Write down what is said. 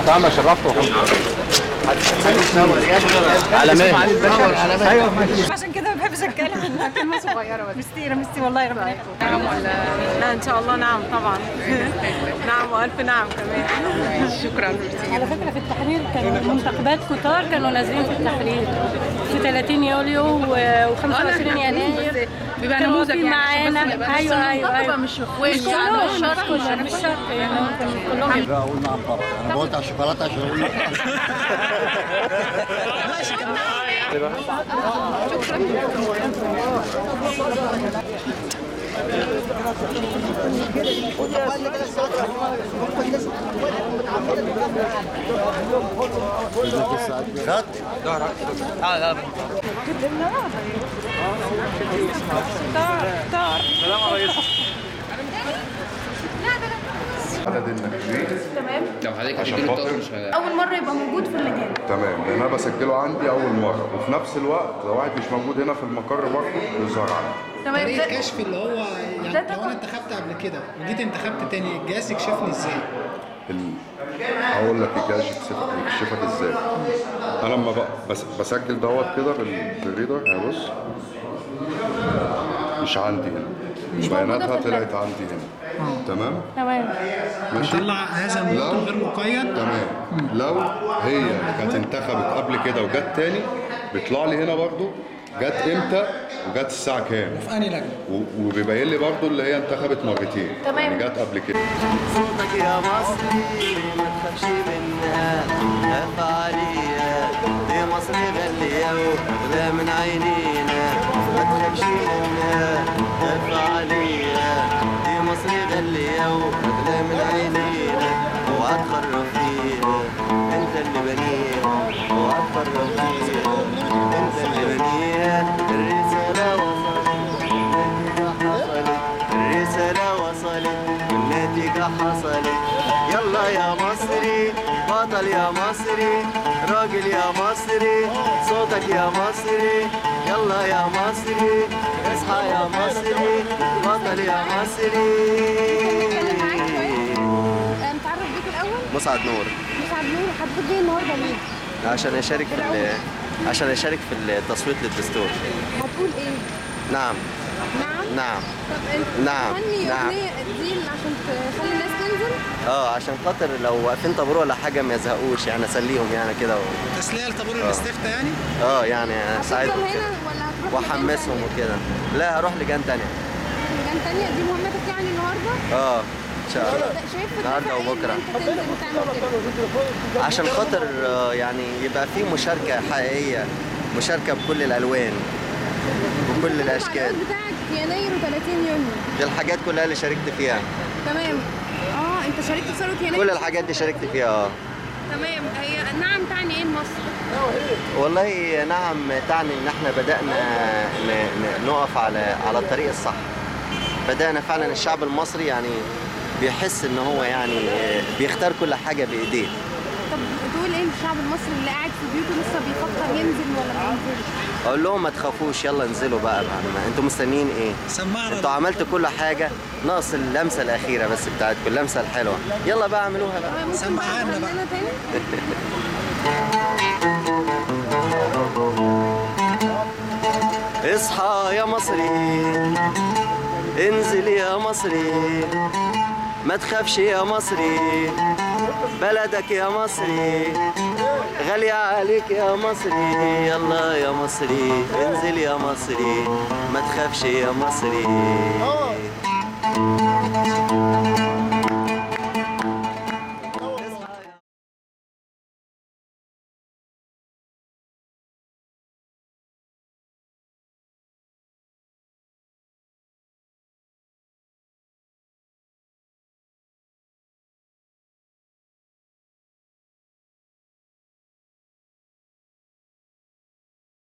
طعم شرفته على مين؟ ايوه عشان كده ما بحبش اتكلم كلمه صغيره بس مستيره مستي والله ربنا يحفظك نعم ولا لا ان شاء الله نعم طبعا نعم والف نعم كمان شكرا على فكره في التحرير كانوا منتخبات كتار كانوا نازلين في التحرير في 30 يوليو و25 يناير بيبقى كانوا نموذج واقفين يعني معانا عشان بس ايوه ايوه ايوه مش مش كلهم مش كلهم مش شرط يعني ممكن كلهم اقول نعم طبعا انا قلت على الشوكولاته عشان اقول نعم عدد الناشئين لو حضرتك عشان هتديله خاطر- الطاقم مش هي- اول مره يبقى موجود في اللجان تمام لان انا بسجله عندي اول مره وفي نفس الوقت لو واحد مش موجود هنا في المقر برضه يظهر عندي تمام طريقه ده- كشف اللي هو يعني ده لو انا انتخبت قبل كده وجيت انتخبت تاني الجهاز يكشفني ازاي؟ ال... هقول لك الجهاز يكشفك يكشفك ازاي انا لما بق... بس... بسجل دوت كده بال... بالريدر هبص مش عندي هنا بياناتها طلعت عندي هنا تمام تمام ماشي طلع هذا المواطن غير مقيد تمام لو هي كانت انتخبت قبل كده وجت تاني بيطلع لي هنا برضو جت امتى وجت الساعه كام في انهي لجنه؟ و- وبيبين لي برضو اللي هي انتخبت مرتين تمام. يعني جت قبل كده صوتك يا مصري ما تخافش منها خاف عليها دي مصر غالية واخدة من عينينا ما تخافش منها خاف عليها دي مصر غالية واخدة من عينينا اوعى تخرب فيها انت اللي بنيها اوعى تخرب فيها انت اللي بنيها الرسالة وصلت النتيجة حصلت الرسالة وصلت النتيجة حصلت يلا يا مصري بطل يا مصري راجل يا مصري صوتك يا مصري يلا يا مصري اصحى يا مصري بطل يا مصري نتعرف بيك الاول مسعد نور مسعد نور حضرتك جاي النهارده ليه؟ عشان اشارك في ال- عشان اشارك في التصويت للدستور هتقول ايه؟ نعم نعم نعم طب انت نعم، تغني نعم. اغنيه دي عشان تخلي الناس تنزل اه عشان خاطر لو واقفين طابور ولا حاجه ما يزهقوش يعني اسليهم يعني كده و... تسليه لطابور الاستفتاء يعني؟ اه يعني اساعدهم هتفضل كده هنا ولا هتروح واحمسهم وكده لا هروح لجان تانية لجان تانية دي مهمتك يعني النهارده؟ اه ان شاء الله ده شايف النهارده الدفع إيه وبكره إن انت تنزل وتعمل كده عشان خاطر آه، يعني يبقى في مشاركه حقيقيه مشاركه بكل الالوان بكل الاشكال التعليقات بتاعك يناير و30 يونيو دي الحاجات كلها اللي شاركت فيها تمام اه انت شاركت في ثوره يناير كل الحاجات دي شاركت فيها اه تمام هي نعم تعني ايه لمصر؟ والله نعم تعني ان احنا بدانا ن- ن- نقف على على الطريق الصح بدانا فعلا الشعب المصري يعني بيحس ان هو يعني بيختار كل حاجه بايديه طب تقول ايه للشعب المصري اللي قاعد في بيوته لسه بيفكر ينزل ولا ما ينزلش؟ اقول لهم ما تخافوش يلا انزلوا بقى بقى ما انتوا مستنيين ايه سمعنا انتوا عملتوا كل حاجه ناقص اللمسه الاخيره بس بتاعتكم اللمسه الحلوه يلا بقى اعملوها بقى ممكن سمعنا بقى بقى. تغني لنا تاني؟ اصحى يا مصري انزل يا مصري ما تخافش يا مصري بلدك يا مصري غالية عليك يا مصري يلا يا مصري انزل يا مصري ما تخافش يا مصري